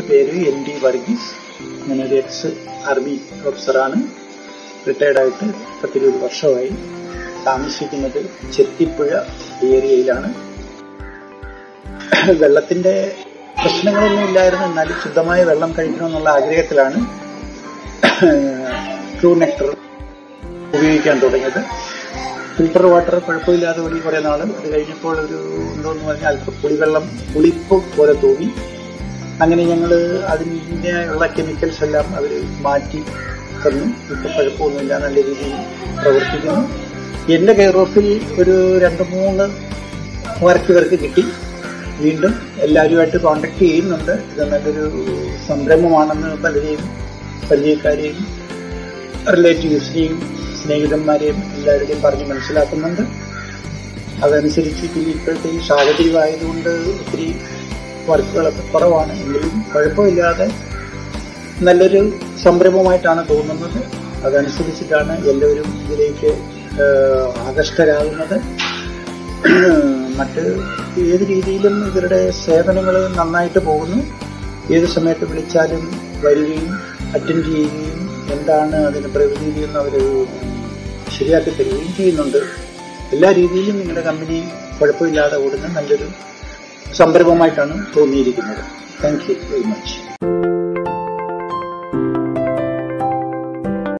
പേര് N D Varghese ഞാനൊരു X army ഓഫീസറാണ് റിട്ടയർഡ് ആയിട്ട് പത്തിരുപത് വർഷമായി താമസിക്കുന്നത് ചെത്തിപ്പുഴ ഏരിയയിലാണ് വെള്ളത്തിന്റെ പ്രശ്നങ്ങളൊന്നും ഇല്ലായിരുന്നു എന്നാലും ശുദ്ധമായ വെള്ളം കഴിക്കണമെന്നുള്ള ആഗ്രഹത്തിലാണ് ട്രൂ നെക്ടർ ഉപയോഗിക്കാൻ തുടങ്ങിയത് ഫിൽട്ടർ വാട്ടർ കുഴപ്പമില്ലാതെ ഓടി കുറേ നാൾ അത് കഴിഞ്ഞപ്പോൾ ഒരു എന്തോന്ന് പറഞ്ഞാൽ അല്പം പുളിവെള്ളം പുളിപ്പ് പോലെ തോന്നി അങ്ങനെ ഞങ്ങൾ അതിനുള്ള കെമിക്കൽസ് എല്ലാം അവർ മാറ്റി തന്നു ഇപ്പൊ കുഴപ്പമൊന്നുമില്ല നല്ല രീതിയിൽ പ്രവർത്തിക്കുന്നു എന്റെ കെയർ ഓഫിൽ ഒരു രണ്ട് മൂന്ന് വർക്ക് ഇവർക്ക് കിട്ടി വീണ്ടും എല്ലാവരുമായിട്ട് കോണ്ടാക്ട് ചെയ്യുന്നുണ്ട് ഇത് നല്ലൊരു സംരംഭമാണെന്ന് പലരെയും പരിചയക്കാരെയും റിലേറ്റീവ്സിനെയും സ്നേഹിതന്മാരെയും എല്ലാവരുടെയും പറഞ്ഞ് മനസ്സിലാക്കുന്നുണ്ട് അതനുസരിച്ച് പിന്നെ ഇപ്പോഴത്തെ ഈ സാഹചര്യമായതുകൊണ്ട് ഒത്തിരി വർക്കുകളൊക്കെ കുറവാണ് എങ്കിലും കുഴപ്പമില്ലാതെ നല്ലൊരു സംരംഭമായിട്ടാണ് തോന്നുന്നത് അതനുസരിച്ചിട്ടാണ് എല്ലാവരും ഇതിലേക്ക് ആകർഷ്ടരാകുന്നത് മറ്റ് ഏത് രീതിയിലും ഇവരുടെ സേവനങ്ങൾ നന്നായിട്ട് പോകുന്നു ഏത് സമയത്ത് വിളിച്ചാലും വരികയും അറ്റൻഡ് ചെയ്യുകയും എന്താണ് അതിന് പ്രതിനിധി എന്ന് അവർ ശരിയാക്കി തരികയും ചെയ്യുന്നുണ്ട് എല്ലാ രീതിയിലും നിങ്ങളുടെ കമ്പനി കുഴപ്പമില്ലാതെ ഓടുന്ന നല്ലൊരു സംരംഭമായിട്ടാണ് തോന്നിയിരിക്കുന്നത് താങ്ക് യു വെരി മച്ച്